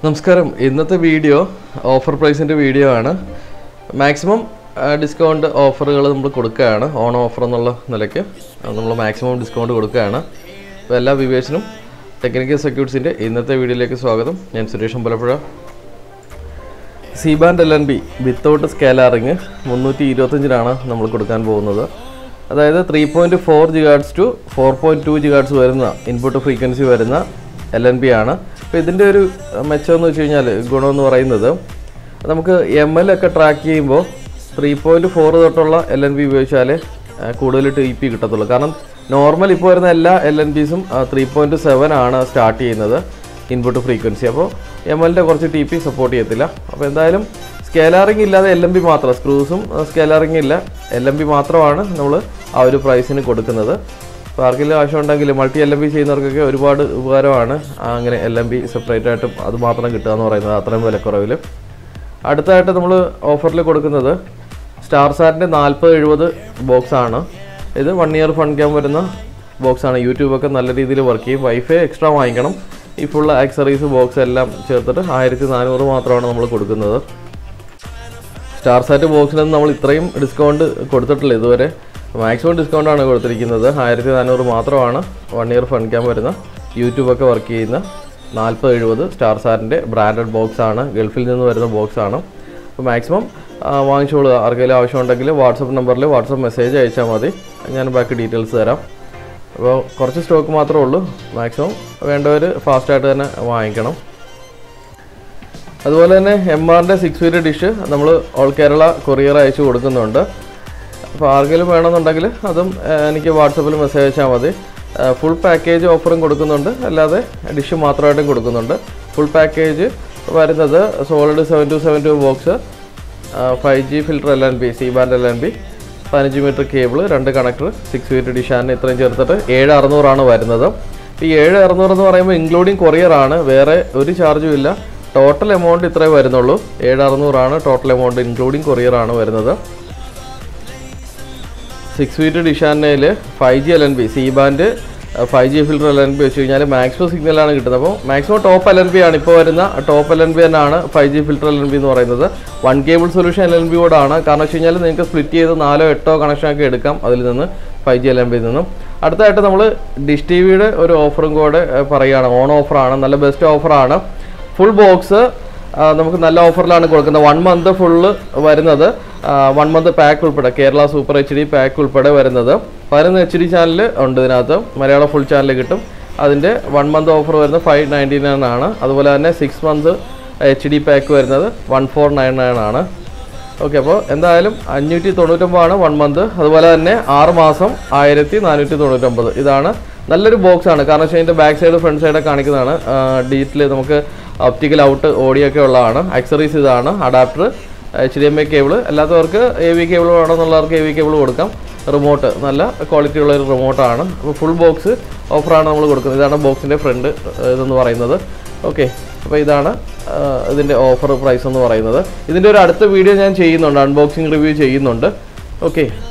നമസ്കാരം ഇന്നത്തെ video offer പ്രൈസിൻ്റെ വീഡിയോ ആണ് മാക്സിമം ഡിസ്കൗണ്ട് ഓഫറുകൾ നമ്മൾ കൊടുക്കുകയാണ് ഓൺ ഓഫർ എന്നുള്ള നിലയ്ക്ക് നമ്മൾ മാക്സിമം ഡിസ്കൗണ്ട് കൊടുക്കുകയാണ് അപ്പോൾ എല്ലാ വ്യൂവേഴ്സിനും ടെക്നിക്കൽ സെക്യൂരിറ്റീസിൻ്റെ ഇന്നത്തെ വീഡിയോയിലേക്ക് സ്വാഗതം ഞാൻ Suresh Ambalappuzha C band L N B without scalar ring മുന്നൂറ്റി ഇരുപത്തഞ്ചിനാണ് നമ്മൾ കൊടുക്കാൻ പോകുന്നത് അതായത് three point four gigahertz to four point two gigahertz വരുന്ന ഇൻപുട്ട് ഫ്രീക്വൻസി വരുന്ന എൽ എൻ ബി ആണ് അപ്പോൾ ഇതിൻ്റെ ഒരു മെച്ചം എന്ന് വെച്ച് കഴിഞ്ഞാൽ ഗുണമെന്ന് പറയുന്നത് നമുക്ക് എം എൽ ഒക്കെ ട്രാക്ക് ചെയ്യുമ്പോൾ ത്രീ പോയിൻറ്റ് ഫോർ തൊട്ടുള്ള എൽ എൻ ബി ഉപയോഗിച്ചാൽ കൂടുതൽ ടി പി കിട്ടത്തുള്ളൂ കാരണം നോർമൽ ഇപ്പോൾ വരുന്ന എല്ലാ എൽ എൻ ബിസും ത്രീ പോയിൻറ്റ് സെവൻ ആണ് സ്റ്റാർട്ട് ചെയ്യുന്നത് ഇൻപുട്ട് ഫ്രീക്വൻസി അപ്പോൾ എം എല്ലിൻ്റെ കുറച്ച് ടി പി സപ്പോർട്ട് ചെയ്യത്തില്ല അപ്പോൾ എന്തായാലും സ്കേലാറിംഗ് ഇല്ലാതെ എൽ എം ബി മാത്രം സ്ക്രൂസും സ്കേലാറിംഗ് ഇല്ല എൽ എം ബി മാത്രമാണ് നമ്മൾ ആ ഒരു പ്രൈസിന് കൊടുക്കുന്നത് അപ്പോൾ ആർക്കെങ്കിലും ആവശ്യമുണ്ടെങ്കിൽ മൾട്ടി എൽ എം ബി ചെയ്യുന്നവർക്കൊക്കെ ഒരുപാട് ഉപകാരമാണ് ആ അങ്ങനെ എൽ എം ബി സെപ്പറേറ്റ് ആയിട്ട് അത് മാത്രം കിട്ടുക എന്ന് പറയുന്നത് അത്രയും വിലക്കുറവിൽ അടുത്തായിട്ട് നമ്മൾ ഓഫറിൽ കൊടുക്കുന്നത് സ്റ്റാർ സാറ്റിൻ്റെ നാൽപ്പത് എഴുപത് ബോക്സ് ആണ് ഇത് വൺ ഇയർ ഫണ്ട് ക്യാം വരുന്ന ബോക്സ് ആണ് യൂട്യൂബൊക്കെ നല്ല രീതിയിൽ വർക്ക് ചെയ്യും വൈഫൈ എക്സ്ട്രാ വാങ്ങിക്കണം ഈ ഫുൾ ആക്സറീസ് ബോക്സ് എല്ലാം ചേർത്തിട്ട് ആയിരത്തി നാനൂറ് മാത്രമാണ് നമ്മൾ കൊടുക്കുന്നത് സ്റ്റാർ സാറ്റ് ബോക്സിനൊന്നും നമ്മൾ ഇത്രയും ഡിസ്കൗണ്ട് കൊടുത്തിട്ടില്ല ഇതുവരെ മാക്സിമം ഡിസ്കൗണ്ട് ആണ് കൊടുത്തിരിക്കുന്നത് ആയിരത്തി നാനൂറ് മാത്രമാണ് വൺ ഇയർ ഫണ്ട് ക്യാം വരുന്ന യൂട്യൂബൊക്കെ വർക്ക് ചെയ്യുന്ന നാൽപ്പത് എഴുപത് സ്റ്റാർ സാറ്റിൻ്റെ ബ്രാൻഡഡ് ബോക്സ് ആണ് ഗൾഫിൽ നിന്ന് വരുന്ന ബോക്സ് ആണ് അപ്പോൾ മാക്സിമം വാങ്ങിച്ചോളുക ആർക്കെങ്കിലും ആവശ്യമുണ്ടെങ്കിൽ വാട്സപ്പ് നമ്പറിൽ വാട്സപ്പ് മെസ്സേജ് അയച്ചാൽ മതി ഞാൻ ബാക്കി ഡീറ്റെയിൽസ് തരാം അപ്പോൾ കുറച്ച് സ്റ്റോക്ക് മാത്രമേ ഉള്ളൂ മാക്സിമം വേണ്ടവർ ഫാസ്റ്റായിട്ട് തന്നെ വാങ്ങിക്കണം അതുപോലെ തന്നെ എം ആറിൻ്റെ സിക്സ് ഫീറ്റ് ഡിഷ് നമ്മൾ ഓൾ കേരള കൊറിയർ അയച്ചു കൊടുക്കുന്നുണ്ട് അപ്പോൾ ആർക്കെങ്കിലും വേണമെന്നുണ്ടെങ്കിൽ അതും ഏഹ്, എനിക്ക് വാട്സപ്പിൽ മെസ്സേജ് അയച്ചാൽ മതി ഫുൾ പാക്കേജ് ഓഫറും കൊടുക്കുന്നുണ്ട് അല്ലാതെ ഡിഷ് മാത്രമായിട്ടും കൊടുക്കുന്നുണ്ട് ഫുൾ പാക്കേജ് വരുന്നത് solid seven two seven two box five G filter L N B C band L N B പതിനഞ്ച് മീറ്റർ കേബിൾ രണ്ട് കണക്ടർ സിക്സ് ഫീറ്റ് ഡിഷാൻ ഇത്രയും ചേർത്തിട്ട് ഏഴ് അറുന്നൂറാണ് വരുന്നത് ഈ ഏഴ് അറുന്നൂറ് എന്ന് പറയുമ്പോൾ ഇൻക്ലൂഡിങ് കൊറിയർ ആണ് വേറെ ഒരു ചാർജും ഇല്ല ടോട്ടൽ എമൗണ്ട് ഇത്രേ വരുന്നുള്ളൂ ഏഴ് അറുന്നൂറാണ് ടോട്ടൽ എമൗണ്ട് ഇൻക്ലൂഡിങ് കൊറിയർ ആണ് വരുന്നത് സിക്സ് ഫീറ്റ് ഡിഷാനയിൽ five G L N B C band five G filter L N B വെച്ച് കഴിഞ്ഞാൽ മാക്സിമം സിഗ്നലാണ് കിട്ടുന്നത് അപ്പോൾ maximum top L N B ആണ് ഇപ്പോൾ വരുന്ന ടോപ്പ് എൽ എൻ ബി തന്നെയാണ് five G filter L N B എന്ന് പറയുന്നത് one cable solution L N B കൂടാണ് കാരണം വെച്ച് കഴിഞ്ഞാൽ നിങ്ങൾക്ക് സ്പ്ലിറ്റ് ചെയ്ത് നാലോ എട്ടോ കണക്ഷൻ ഒക്കെ എടുക്കാം അതിൽ നിന്ന് ഫൈവ് ജി എൽ എൻ ബിയിൽ നിന്നും അടുത്തായിട്ട് നമ്മൾ ഡിഷ് ടി വിയുടെ ഒരു ഓഫറും കൂടെ ഏഹ്, പറയുകയാണ് ഓൺ ഓഫറാണ് നല്ല ബെസ്റ്റ് ഓഫറാണ് ഫുൾ ബോക്സ് നമുക്ക് നല്ല ഓഫറിലാണ് കൊടുക്കുന്നത് വൺ മന്ത് ഫുള്ള് വരുന്നത് വൺ മന്ത് പാക്ക് ഉൾപ്പെടെ Kerala super H D pack ഉൾപ്പെടെ വരുന്നത് പതിനൊന്ന് എച്ച് ഡി ചാനൽ ഉണ്ട് ഇതിനകത്ത് മലയാളം ഫുൾ ചാനൽ കിട്ടും അതിൻ്റെ വൺ മന്ത് ഓഫർ വരുന്നത് ഫൈവ് നയൻറ്റി നയൻ ആണ് അതുപോലെ തന്നെ six month H D pack വരുന്നത് വൺ ഫോർ നയൻ നയൻ ആണ് ഓക്കെ അപ്പോൾ എന്തായാലും അഞ്ഞൂറ്റി തൊണ്ണൂറ്റൊമ്പതാണ് വൺ മന്ത് അതുപോലെ തന്നെ ആറ് മാസം ആയിരത്തി നാനൂറ്റി തൊണ്ണൂറ്റൊമ്പത് ഇതാണ് നല്ലൊരു ബോക്സ് ആണ് കാരണം വെച്ചാൽ ഇതിൻ്റെ ബാക്ക് സൈഡ് ഫ്രണ്ട് സൈഡ് കാണിക്കുന്നതാണ് ഡീറ്റിൽ നമുക്ക് ഒപ്റ്റിക്കൽ ഔട്ട് ഓഡിയോ ഒക്കെ ഉള്ളതാണ് ആക്സറീസ് ഇതാണ് adapter H D M I cable അല്ലാത്തവർക്ക് എ വി കേബിൾ വേണമെന്നുള്ളവർക്ക് എ വി കേബിൾ കൊടുക്കാം റിമോട്ട് നല്ല ക്വാളിറ്റി ഉള്ള ഒരു റിമോട്ടാണ് അപ്പോൾ ഫുൾ ബോക്സ് ഓഫറാണ് നമ്മൾ കൊടുക്കുന്നത് ഇതാണ് ബോക്സിൻ്റെ ഫ്രണ്ട് ഇതെന്ന് പറയുന്നത് ഓക്കെ അപ്പോൾ ഇതാണ് ആ, ഇതിൻ്റെ ഓഫർ പ്രൈസ് എന്ന് പറയുന്നത് ഇതിൻ്റെ ഒരു അടുത്ത വീഡിയോ ഞാൻ ചെയ്യുന്നുണ്ട് അൺബോക്സിങ് റിവ്യൂ ചെയ്യുന്നുണ്ട് ഓക്കെ